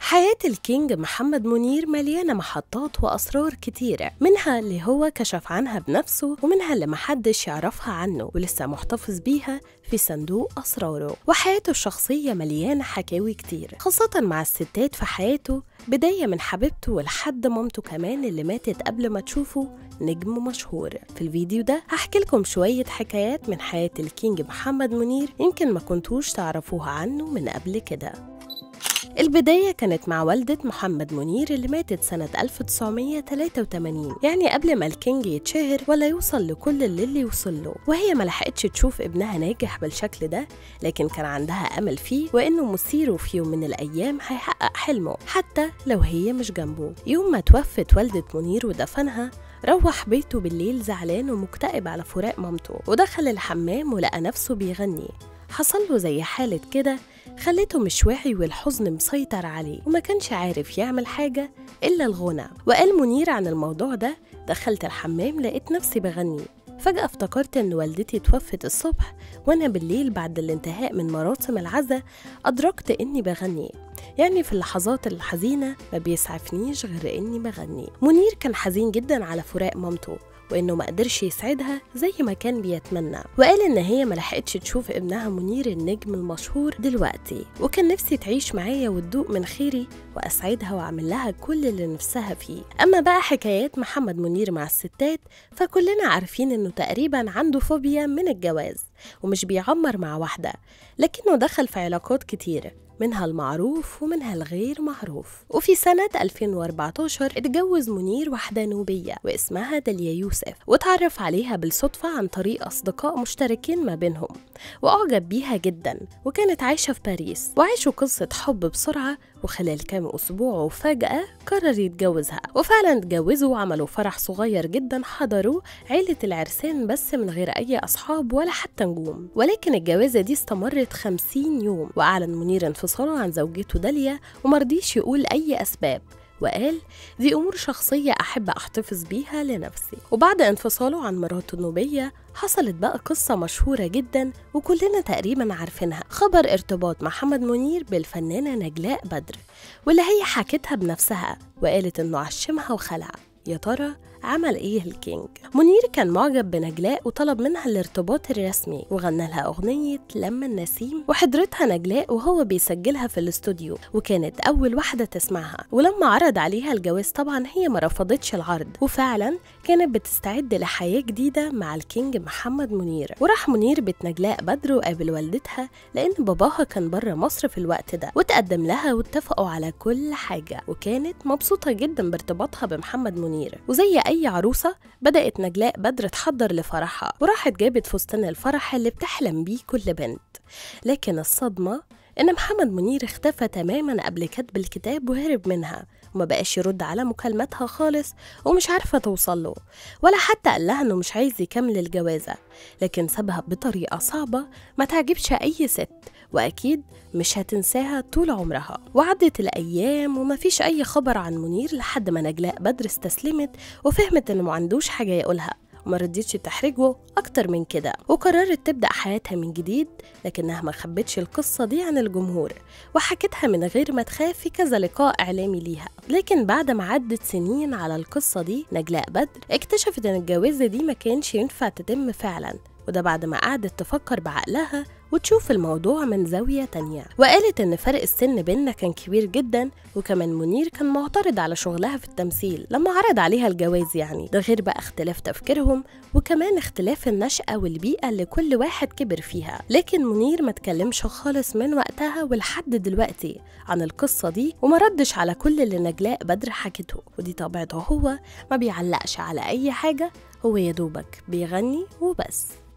حياة الكينج محمد منير مليانة محطات وأسرار كتيرة منها اللي هو كشف عنها بنفسه ومنها اللي محدش يعرفها عنه ولسه محتفظ بيها في صندوق أسراره وحياته الشخصية مليانة حكاوي كتير خاصة مع الستات في حياته بداية من حبيبته ولحد مامته كمان اللي ماتت قبل ما تشوفه نجم مشهور في الفيديو ده هحكي لكم شوية حكايات من حياة الكينج محمد منير يمكن ما كنتوش تعرفوها عنه من قبل كده البداية كانت مع والدة محمد منير اللي ماتت سنة 1983 يعني قبل ما الكينج يتشهر ولا يوصل لكل اللي, اللي وصل له وهي ما لحقتش تشوف ابنها ناجح بالشكل ده لكن كان عندها أمل فيه وإنه مصيره في يوم من الأيام هيحقق حلمه حتى لو هي مش جنبه يوم ما توفت والدة منير ودفنها روح بيته بالليل زعلان ومكتئب على فراق مامته ودخل الحمام ولقى نفسه بيغني حصل له زي حالة كده خلته مش واعي والحزن مسيطر عليه وما كانش عارف يعمل حاجة إلا الغنى وقال منير عن الموضوع ده دخلت الحمام لقيت نفسي بغني فجأة افتكرت إن والدتي توفت الصبح وأنا بالليل بعد الانتهاء من مراسم العزاء أدركت إني بغني يعني في اللحظات الحزينة ما بيسعفنيش غير إني بغني منير كان حزين جدا على فراق مامته وإنه ما قدرش يسعدها زي ما كان بيتمنى وقال إن هي ما لحقتش تشوف ابنها منير النجم المشهور دلوقتي وكان نفسي تعيش معايا وتدوق من خيري وأسعدها وأعمل لها كل اللي نفسها فيه أما بقى حكايات محمد منير مع الستات فكلنا عارفين إنه تقريبا عنده فوبيا من الجواز ومش بيعمر مع واحدة لكنه دخل في علاقات كتيرة منها المعروف ومنها الغير معروف وفي سنة 2014 اتجوز منير واحدة نوبية واسمها داليا يوسف وتعرف عليها بالصدفة عن طريق أصدقاء مشتركين ما بينهم وأعجب بيها جدا وكانت عايشة في باريس وعاشوا قصة حب بسرعة وخلال كام أسبوع وفجأة قرر يتجوزها وفعلا اتجوزوا وعملوا فرح صغير جدا حضروا عيلة العرسان بس من غير أي أصحاب ولا حتى نجوم ولكن الجوازة دي استمرت 50 يوم وأعلن منير انفصاله عن زوجته داليا ومرضيش يقول أي أسباب وقال دي أمور شخصية أحب أحتفظ بيها لنفسي وبعد انفصاله عن مراته النوبية حصلت بقى قصة مشهورة جدا وكلنا تقريبا عارفينها خبر ارتباط محمد منير بالفنانة نجلاء بدر واللي هي حكتها بنفسها وقالت إنه عشمها وخلع يا ترى عمل ايه الكينج منير كان معجب بنجلاء وطلب منها الارتباط الرسمي وغنى لها اغنيه لما النسيم وحضرتها نجلاء وهو بيسجلها في الاستوديو وكانت اول واحده تسمعها ولما عرض عليها الجواز طبعا هي ما رفضتش العرض وفعلا كانت بتستعد لحياه جديده مع الكينج محمد منير وراح منير بيت نجلاء بدر وقابل والدتها لان باباها كان بره مصر في الوقت ده وتقدم لها واتفقوا على كل حاجه وكانت مبسوطه جدا بارتباطها بمحمد منير وزي اي أي عروسة بدأت نجلاء بدر تحضر لفرحها وراحت جابت فستان الفرح اللي بتحلم بيه كل بنت لكن الصدمة إن محمد منير اختفى تماما قبل كتب الكتاب وهرب منها وما بقاش يرد على مكالماتها خالص ومش عارفة توصل له ولا حتى قال لها إنه مش عايز يكمل الجوازة لكن سابها بطريقة صعبة ما تعجبش أي ست وأكيد مش هتنساها طول عمرها وعدت الأيام ومفيش أي خبر عن منير لحد ما نجلاء بدر استسلمت وفهمت إنه معندوش حاجة يقولها وما رضيتش تحرجه أكتر من كده وقررت تبدأ حياتها من جديد لكنها ما خبتش القصة دي عن الجمهور وحكتها من غير ما تخاف في كذا لقاء إعلامي ليها لكن بعد ما عدت سنين على القصة دي نجلاء بدر اكتشفت إن الجوازة دي ما كانش ينفع تتم فعلا وده بعد ما قعدت تفكر بعقلها وتشوف الموضوع من زاوية تانية وقالت إن فرق السن بيننا كان كبير جدا وكمان منير كان معترض على شغلها في التمثيل لما عرض عليها الجواز يعني ده غير بقى اختلاف تفكيرهم وكمان اختلاف النشأة والبيئة اللي كل واحد كبر فيها لكن منير ما تكلمش خالص من وقتها ولحد دلوقتي عن القصة دي وما ردش على كل اللي نجلاء بدر حكته ودي طبيعته هو ما بيعلقش على أي حاجة هو يدوبك بيغني وبس